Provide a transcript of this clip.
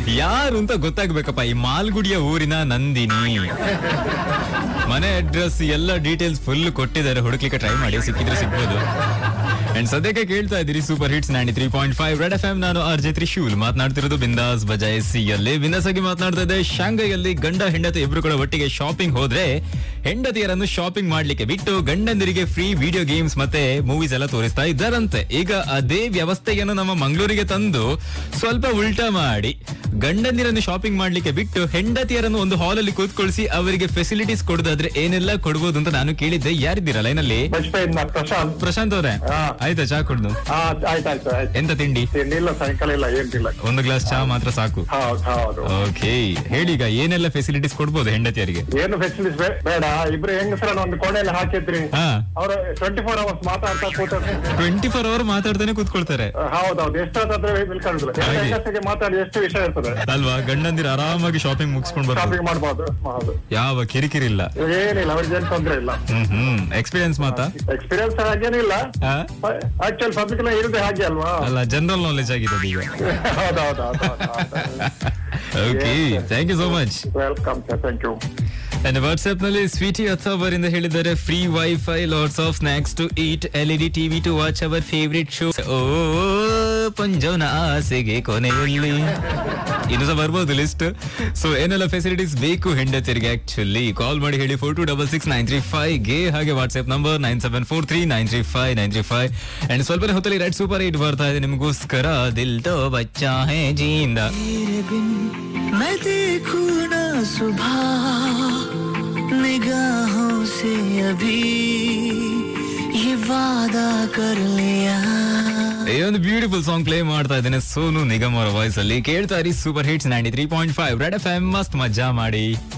ಯಾರು ಅಂತ ಗೊತ್ತಾಗ್ಬೇಕಪ್ಪ ಈ ಮಾಲ್ಗುಡಿಯ ಊರಿನ ನಂದಿನಿ ಮನೆ ಅಡ್ರೆಸ್ ಎಲ್ಲ ಡೀಟೇಲ್ಸ್ ಫುಲ್ ಕೊಟ್ಟಿದ್ದಾರೆ ಹುಡುಕ್ಲಿಕ್ಕೆ ಟ್ರೈ ಮಾಡಿ ಸಿಕ್ಕಿದ್ರೆ ಸಿಗ್ಬೋದು ಅಂಡ್ ಸದ್ಯಕ್ಕೆ ಕೇಳ್ತಾ ಇದ್ದೀರಿ super hits ninety three point five red F M ನಾನು ಅರ್ಜಿ ತ್ರಿಶೂಲ್ ಮಾತನಾಡ್ತಿರೋದು ಬಿಂದಾಸ್ ಬಜಾಯ್ ಸಿ ಅಲ್ಲಿ ಬಿಂದಾಸ್ ಆಗಿ ಮಾತನಾಡ್ತಾ ಇದೆ ಶಾಂಘೈಯಲ್ಲಿ ಗಂಡ ಹೆಂಡತಿ ಇಬ್ರು ಕೂಡ ಒಟ್ಟಿಗೆ ಶಾಪಿಂಗ್ ಹೋದ್ರೆ ಹೆಂಡತಿಯರನ್ನು ಶಾಪಿಂಗ್ ಮಾಡ್ಲಿಕ್ಕೆ ಬಿಟ್ಟು ಗಂಡಂದಿರಿಗೆ ಫ್ರೀ ವಿಡಿಯೋ ಗೇಮ್ಸ್ ಮತ್ತೆ ಮೂವೀಸ್ ಎಲ್ಲ ತೋರಿಸ್ತಾ ಇದ್ದಾರಂತೆ ಈಗ ಅದೇ ವ್ಯವಸ್ಥೆಯನ್ನು ನಮ್ಮ ಮಂಗಳೂರಿಗೆ ತಂದು ಸ್ವಲ್ಪ ಉಲ್ಟಾ ಮಾಡಿ ಗಂಡಂದಿರನ್ನು ಶಾಪಿಂಗ್ ಮಾಡ್ಲಿಕ್ಕೆ ಬಿಟ್ಟು ಹೆಂಡತಿಯರನ್ನು ಒಂದು ಹಾಲ್ ಅಲ್ಲಿ ಕೂತ್ಕೊಳಿಸಿ ಅವರಿಗೆ ಫೆಸಿಲಿಟೀಸ್ ಕೊಡೋದಾದ್ರೆ ಏನೆಲ್ಲ ಕೊಡ್ಬೋದು ಅಂತ ನಾನು ಕೇಳಿದ್ದೆ ಯಾರಿದ್ದೀರಾ ಲೈನಲ್ಲಿ ಬಜ್ಪೆಯಿಂದ ಪ್ರಶಾಂತ್ ಪ್ರಶಾಂತ್ ಅವರೇ ಹಾ. ಆಯ್ತಾ ಚಾ ಕುಡ್ದು ಹಾ ಆಯ್ತಾಯ್ತು ಆಯ್ತು ಎಂತ ತಿಂಡಿ ಇಲ್ಲ ಸಾಯಂಕಾಲ ಇಲ್ಲ ಏನಿಲ್ಲ ಒಂದು ಗ್ಲಾಸ್ ಚಾ ಮಾತ್ರ ಸಾಕು ಹೌದು ಹೌದು ಓಕೆ ಹೇಳಿ ಈಗ ಏನೆಲ್ಲ ಫೆಸಿಲಿಟೀಸ್ ಕೊಡ್ಬೋದು ಹೆಂಡತಿಯರಿಗೆ ಏನು ಫೆಸಿಲಿಟೀಸ್ ಬೇಡ ಇಬ್ರು ಹೆಂಗಸರನ್ನ ಒಂದು ಕೋಣೆಯಲ್ಲಿ ಹಾಕಿದ್ರಿ ಹಾ ಅವರು ಟ್ವೆಂಟಿ ಫೋರ್ ಅವರ್ಸ್ ಮಾತಾಡ್ತಾ ಕೂತಾರೆ ಟ್ವೆಂಟಿ ಫೋರ್ ಅವರ್ ಮಾತಾಡ್ತಾನೆ ಕೂತ್ಕೊಳ್ತಾರೆ ಹೌದೌದು ಎಷ್ಟಾದ್ರೆ ಬಿಲ್ಕೊಂಡಿಲ್ಲ ಹಾಗೆ. ಹೆಂಗಸರಿಗೆ ಮಾತಾಡಿ ಎಷ್ಟು ವಿಷಯ ಇರ್ತದೆ ಅಲ್ವಾ ಗಂಡಂದಿರ ಆರಾಮಾಗಿ ಶಾಪಿಂಗ್ ಮುಗಿಸ್ಕೊಂಡ್ ಬರ್ಬೋದು ಶಾಪಿಂಗ್ ಮಾಡ್ಬೋದು ಹೌದು ಯಾವ ಕಿರಿಕಿರಿ ಇಲ್ಲ ಏನಿಲ್ಲ ಅವ್ರಿಗೆ ಏನು ತೊಂದ್ರೆ ಇಲ್ಲ ಹ್ಮ್ ಹ್ಮ್ ಎಕ್ಸ್ಪೀರಿಯನ್ಸ್ ಮಾತಾ ಎಕ್ಸ್ಪೀರಿಯನ್ಸ್ ಹಾಗೇನಿಲ್ಲ ಹಾ? ಆಕ್ಚುಲ್ ಪಬ್ಲಿಕ್ ಎಲ್ಲ ಇರುದೇ ಹಾಗೆ ಅಲ್ವಾ ಅಲ್ಲ ಜನರಲ್ ನಾಲೆಜ್ ಆಗಿದೆ ಅದು ಈಗ ಹೌದೌದು okay thank you so much welcome sir thank you and WhatsApp ನಲ್ಲಿ ಸ್ವೀಟಿ ಅವರಿಂದ ಹೇಳಿದ್ದಾರೆ free wifi lots of snacks to eat L E D TV to watch our favourite show ಓ ಪಂಜವನ ಆಸೆಗೆ ಕೊನೆಯಲ್ಲಿ ಇನ್ನು ಸಹ ಬರ್ಬೋದು ಲಿಸ್ಟ್ ಸೊ ಏನೆಲ್ಲ ಫೆಸಿಲಿಟೀಸ್ ಬೇಕು ಹೆಂಡತಿಯರಿಗೆ ಆಕ್ಚುಲಿ ಕಾಲ್ ಮಾಡಿ ಹೇಳಿ four two double six nine three five ಗೆ ಹಾಗೆ WhatsApp number nine seven four three nine three five nine three five and ಸ್ವಲ್ಪನೇ ಹೊತ್ತಲ್ಲಿ ರೆಡ್ ಸೂಪರ್ ಏಟ್ ಬರ್ತಾ ಇದೆ ನಿಮಗೋಸ್ಕರ ದಿಲ್ ತೋ ಬಚ್ಚಾ ಹೇ ಜೀಂದ तेरे बिन मैं देखूं ना सुबह निगाहों से अभी ये वादा कर लिया ಈ ಒಂದು ಬ್ಯೂಟಿಫುಲ್ ಸಾಂಗ್ ಪ್ಲೇ ಮಾಡ್ತಾ ಇದ್ದೇನೆ ಸೋನು ನಿಗಮ್ ಅವರ ವಾಯ್ಸ್ ಅಲ್ಲಿ ಕೇಳ್ತಾ ಇರಿ super hits ninety three point five red F M ಮಸ್ತ್ ಮಜಾ ಮಾಡಿ